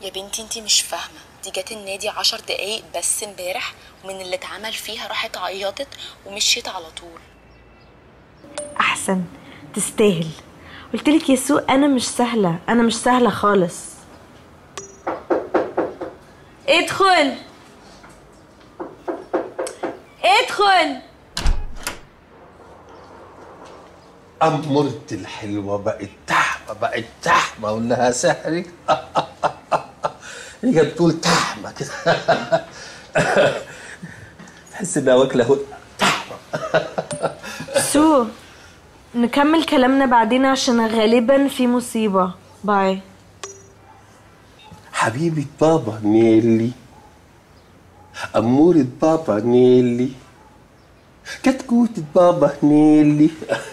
يا بنتي انتي مش فاهمه دي جت النادي عشر دقايق بس امبارح ومن اللي اتعمل فيها راحت عيطت ومشيت على طول احسن تستاهل قلت لك يا سو انا مش سهله انا مش سهله خالص ادخل ادخل أمرت الحلوة بقت تحمة بقت تحمة أقول لها سحرك هي بتقول تحمة كده تحس إنها واكلة هو- تحمة سو نكمل كلامنا بعدين عشان غالبا في مصيبه باي حبيبة بابا نيلي أمورة بابا نيلي كتكوتة بابا نيلي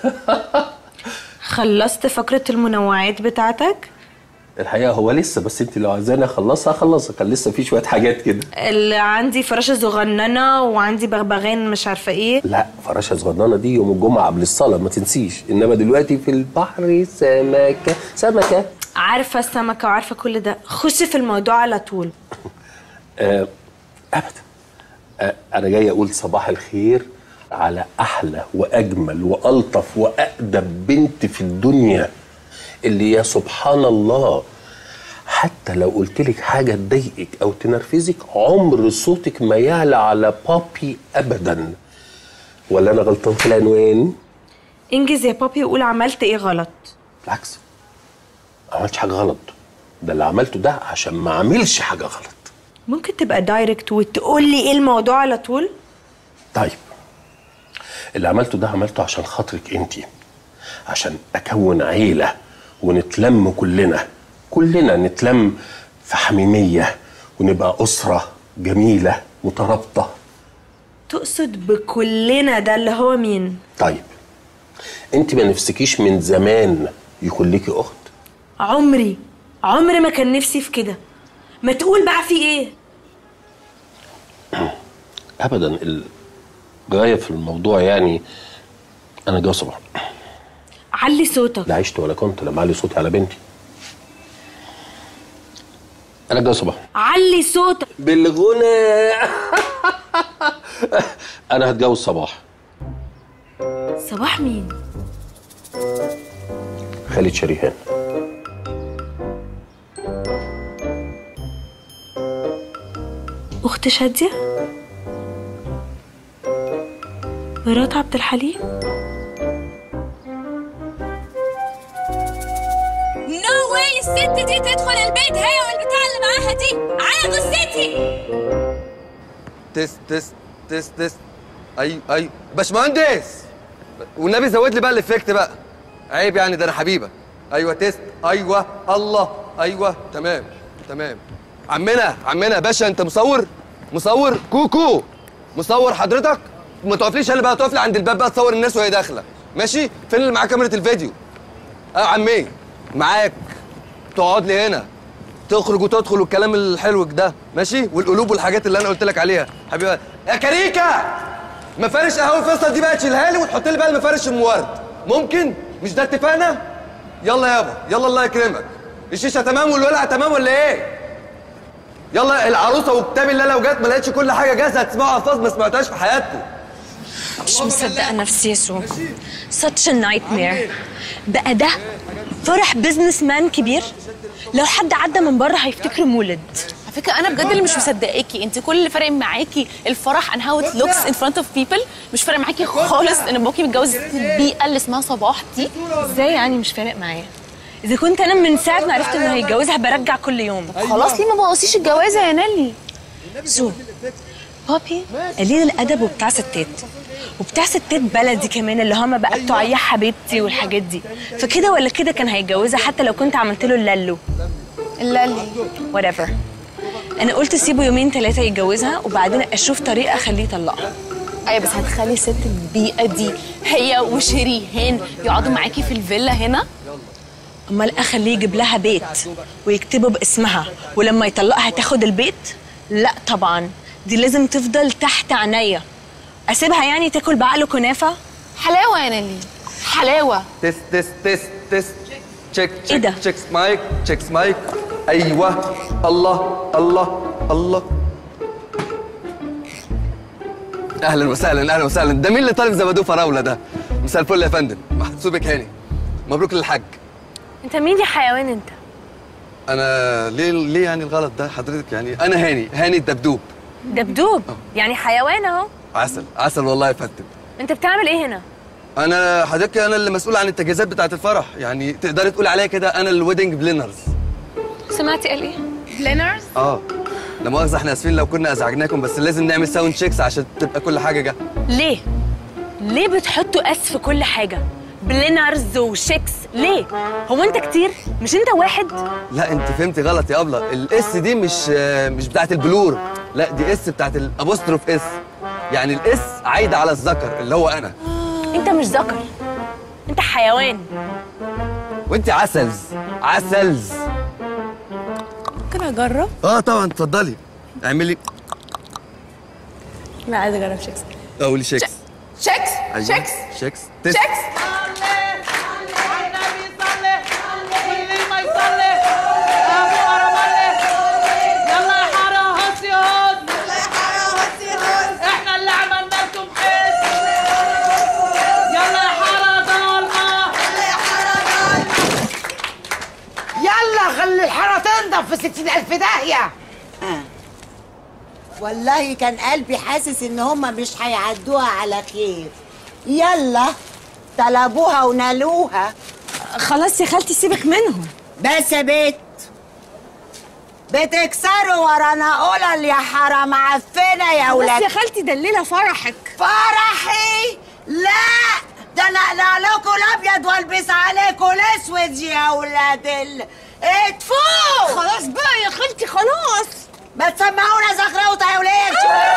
خلصت فقره المنوعات بتاعتك الحقيقة هو لسه بس انت لو عايزاني اخلصها اخلصها كان لسه في شوية حاجات كده اللي عندي فراشه صغننه وعندي بغبغان مش عارفه ايه لا فراشة صغننة دي يوم الجمعة قبل الصلاة ما تنسيش انما دلوقتي في البحر سمكة سمكة عارفه السمكه وعارفه كل ده خش في الموضوع على طول آه ابدا آه انا جاي اقول صباح الخير على احلى واجمل والطف واقدم بنت في الدنيا اللي يا سبحان الله حتى لو قلت لك حاجه تضايقك او تنرفزك عمر صوتك ما يعلى على بابي ابدا ولا انا غلطان في العنوان انجز يا بابي وقول عملت ايه غلط بالعكس ما عملتش حاجه غلط ده اللي عملته ده عشان ما اعملش حاجه غلط ممكن تبقى دايركت وتقول لي ايه الموضوع على طول طيب اللي عملته ده عملته عشان خاطرك انت عشان اكون عيله ونتلم كلنا كلنا نتلم في حميميه ونبقى اسره جميله مترابطه تقصد بكلنا ده اللي هو مين طيب انت ما نفسكيش من زمان يكون ليكي اخت عمري عمري ما كان نفسي في كده ما تقول بقى في ايه ابدا الغايه في الموضوع يعني انا جوه صباح علي صوتك لا عشت ولا كنت لما علي صوتي على بنتي انا جوه صباح علي صوتك بالغنى انا هتجوز صباح صباح مين خالد شريهان اخت شاديه مرات عبد الحليم نو واي الست دي تدخل البيت هي والبتاع اللي معاها دي على جثتي تست تست تست تست ايوه ايوه باشمهندس والنبي زود لي بقى الافكت بقى عيب يعني ده انا حبيبك ايوه تست ايوه الله ايوه تمام تمام عمنا عمنا باشا انت مصور مصور كوكو مصور حضرتك ما تقفليش انا بقى تقف لي عند الباب بقى تصور الناس وهي داخله ماشي فين اللي معاه كاميرا الفيديو اه عمي معاك تقعد لي هنا تخرج وتدخل والكلام الحلو ده ماشي والقلوب والحاجات اللي انا قلت لك عليها حبيبي يا كريكه مفارش قهوه فيصل دي بقى تشيلها لي وتحط لي بقى المفارش ام ورد ممكن مش ده اتفقنا يلا يابا يلا الله يكرمك الشيشه تمام والولع تمام ولا ايه يلا العروسه وكتاب الله لو جت ما لقيتش كل حاجه جاهزه هتسمعوا الفاظ ما سمعتهاش في حياتكم مش مصدقه نفسي يا سو such a nightmare بقى ده فرح بزنس مان كبير لو حد عدى من بره هيفتكره مولد على فكره انا بجد اللي مش مصدقاكي انت كل اللي فارق معاكي الفرح and how it looks in front of people مش فارق معاكي خالص ان باباكي متجوز البيئه اللي اسمها صباح دي ازاي يعني مش فارق معايا اذا كنت انا من ساعه ما عرفت انه هيتجوزها برجع كل يوم خلاص ليه ما بوظيش الجوازه يا نيلي سو بابي قليل الادب وبتاع ستات وبتاع ستات بلدي كمان اللي هم بقى بتوع يا حبيبتي والحاجات دي فكده ولا كده كان هيتجوزها حتى لو كنت عملت له اللالو اللالي whatever انا قلت سيبه يومين ثلاثه يتجوزها وبعدين اشوف طريقه اخليه يطلقها ايوه بس هتخلي ست البيئه دي هي وشريهان يقعدوا معاكي في الفيلا هنا امال اخليه يجيب لها بيت ويكتبه باسمها ولما يطلقها تاخد البيت لا طبعا دي لازم تفضل تحت عينيا اسيبها يعني تاكل بعقله كنافه حلاوه يا نيلي حلاوه تست تست تست تست تشيك إيه تشيك ده؟ تشيك مايك تشيك مايك ايوه الله الله الله اهلا وسهلا اهلا وسهلا ده مين اللي طالب زبادو فراوله ده مساء الفل يا فندم محسوبك هاني مبروك للحاج انت مين يا حيوان انت انا ليه ليه يعني الغلط ده حضرتك يعني انا هاني هاني الدبدوب دبدوب يعني حيوان اهو عسل عسل والله يا فندم انت بتعمل ايه هنا انا حضرتك انا اللي مسؤول عن التجهيزات بتاعه الفرح يعني تقدري تقولي عليا كده انا الويدنج بلينرز سمعتي قال ايه بلينرز اه لا مؤاخذه احنا اسفين لو كنا ازعجناكم بس لازم نعمل ساوند تشيكس عشان تبقى كل حاجه جاهزه ليه ليه بتحطوا اس في كل حاجه بلينرز وشيكس ليه هو انت كتير مش انت واحد لا انت فهمتي غلط يا ابله الاس دي مش آه، مش بتاعه البلور لا دي اس بتاعه الابوستروف اس يعني الاس عايده على الذكر اللي هو انا انت مش ذكر انت حيوان وانت عسلز عسلز ممكن اجرب اه طبعا اتفضلي اعملي لا عايزه اجرب شيكس قولي شيكس شيكس أيوة. شيكس شيكس تست. شيكس النبي صلي واللي ما يصلي ابو ارمله يلا يا حاره هسي هز يلا يا حاره هسي هز احنا اللي عملنا لكم حس يلا يا حاره ضلمه يلا خلي الحارة تنضف في ستين ألف داهية والله كان قلبي حاسس ان هما مش هيعدوها على خير يلا طلبوها ونالوها خلاص يا خالتي سيبك منهم بس يا بيت بتكسروا ورانا قلل يا حرام عفنه يا بس ولاد يا خالتي ده الليله فرحك فرحي لا ده انا اقلع لكم الابيض والبس عليكم الاسود يا ولاد ال اتفوا خلاص بقى يا خالتي خلاص ما تسمعونا زغروطه يا ولاد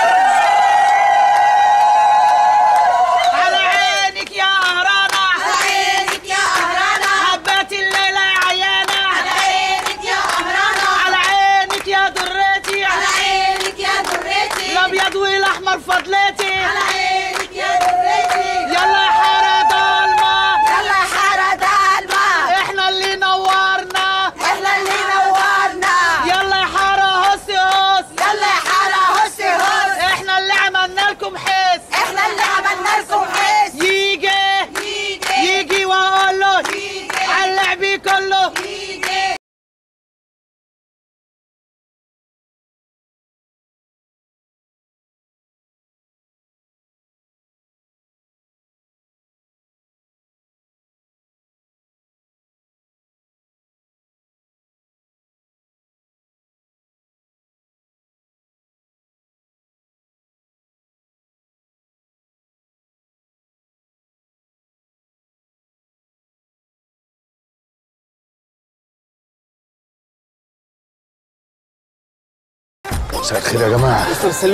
على عينك يا قهرانه على عينك يا قهرانة. حبات الليله يا عيانه على عينك يا قهرانة. على عينك يا درتي على عينك يا درتي الابيض والاحمر فضلتي على عينك يا درتي يلا يا حاره ضلمه يلا يا حارة دالما احنا اللي نورنا احنا اللي نورنا يلا يا حاره هسي هس يلا يا حارة هسي هس احنا اللي عملنا لكم حس احنا اللي عملنا لكم حس يجي يجي يجي واقول له يجي. على اللعب كله يجي مساء الخير يا جماعه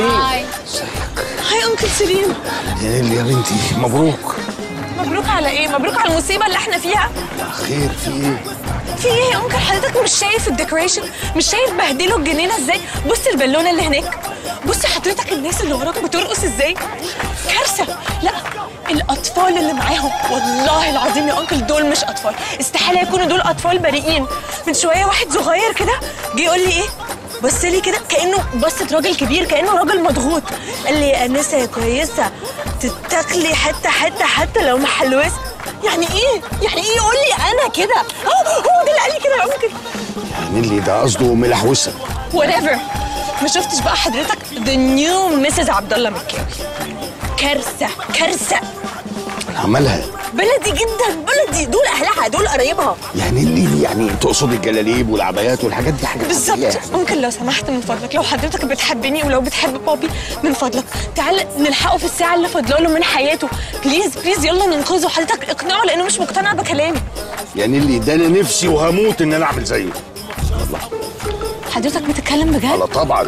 هاي انكل سليم يا نيل يا بنتي مبروك مبروك على ايه مبروك على المصيبه اللي احنا فيها خير في ايه في ايه يا انكل حضرتك مش شايف الديكوريشن مش شايف بهدلوا الجنينه ازاي بص البالونه اللي هناك بص حضرتك الناس اللي وراك بترقص ازاي كارثه لا الاطفال اللي معاهم والله العظيم يا انكل دول مش اطفال استحاله يكونوا دول اطفال بريئين من شويه واحد صغير كده جه يقول لي ايه بص لي كده كانه بصت راجل كبير كانه راجل مضغوط قال لي يا انسه يا كويسه تتاكلي حته حته حتى لو محلوسه يعني ايه يعني ايه يقول لي انا كده هو هو ده اللي قال لي كده يا انكل يا نيلي ده قصده ملحوسه whatever ما شفتش بقى حضرتك the new Mrs. عبد الله مكاوي كارثه كارثه عملها بلدي جدا بلدي دول اهلها دول قرايبها يا نيلي يعني تقصد الجلاليب والعبايات والحاجات دي حاجات بالظبط عادية يعني. ممكن لو سمحت من فضلك لو حضرتك بتحبني ولو بتحب بابي من فضلك تعال نلحقه في الساعه اللي فاضله له من حياته بليز بليز يلا ننقذه حضرتك اقنعه لانه مش مقتنع بكلامي يا نيلي ده انا نفسي وهموت ان انا اعمل زيه حضرتك بتتكلم بجد على طبعا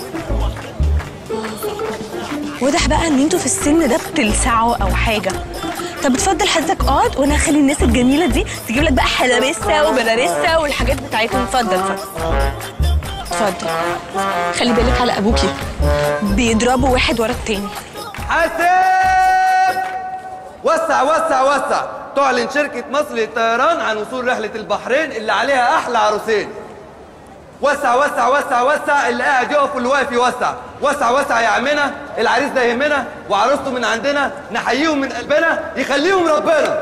واضح بقى ان انتوا في السن ده بتلسعوا او حاجه طب اتفضل حضرتك اقعد وانا هخلي الناس الجميله دي تجيب لك بقى حلبسه وبلارسه والحاجات بتاعتهم اتفضل اتفضل اتفضل خلي بالك على ابوكي بيضربوا واحد ورا التاني حاسب وسع وسع وسع تعلن شركة مصر للطيران عن وصول رحلة البحرين اللي عليها أحلى عروسين وسع وسع وسع وسع اللي قاعد يقف واللي واقف يوسع وسع وسع يا عمنا العريس ده يهمنا وعروسته من عندنا نحييهم من قلبنا يخليهم ربنا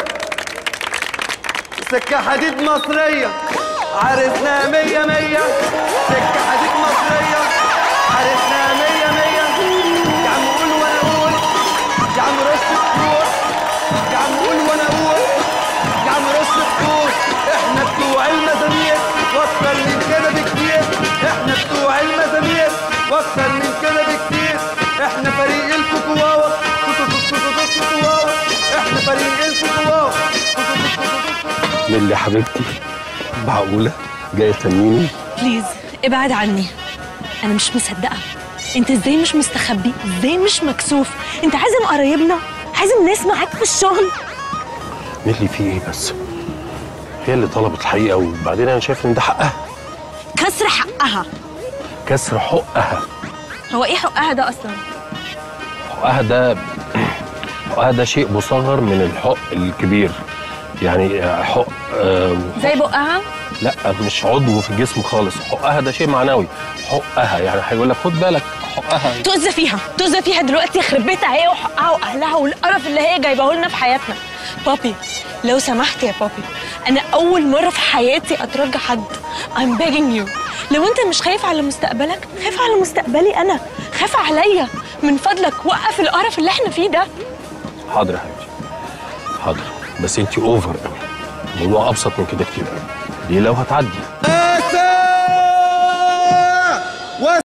سكة حديد مصرية عرسنا مية مية سكة حديد مصرية عرسنا مية مية يا عم قول وانا اقول يا عم رش الطيور يا عم قول وانا اقول يا عم رش الطيور احنا بتوع المزامير واكتر من كده بكتير احنا بتوع المزامير واكتر من كده بكتير احنا فريق الكوكواوا كوكواوا احنا فريق الكوكواوا نيلي يا حبيبتي معقولة جاية تنيني بليز ابعد عني انا مش مصدقه انت ازاي مش مستخبي ازاي مش مكسوف انت عازم قرايبنا عازم ناس معاك في الشغل نيلي في ايه بس هي اللي طلبت الحقيقة وبعدين انا شايف ان ده حقها كسر حقها كسر حقها هو ايه حقها ده اصلا حقها ده حقها ده شيء مصغر من الحق الكبير يعني حق آم، زي بقها لا مش عضو في الجسم خالص حقها ده شيء معنوي حقها يعني هيقول لك خد بالك حقها تؤذى فيها تؤذى فيها دلوقتي يخرب بيتها هي وحقها واهلها والقرف اللي هي جايباه لنا في حياتنا بابي لو سمحت يا بابي انا اول مره في حياتي اترجى حد I'm begging you لو انت مش خايف على مستقبلك خايف على مستقبلي انا خاف عليا من فضلك وقف القرف اللي احنا فيه ده حاضر يا حبيبتي حاضر بس انت اوفر قوي الموضوع ابسط من كده كتير قوي دي لو هتعدي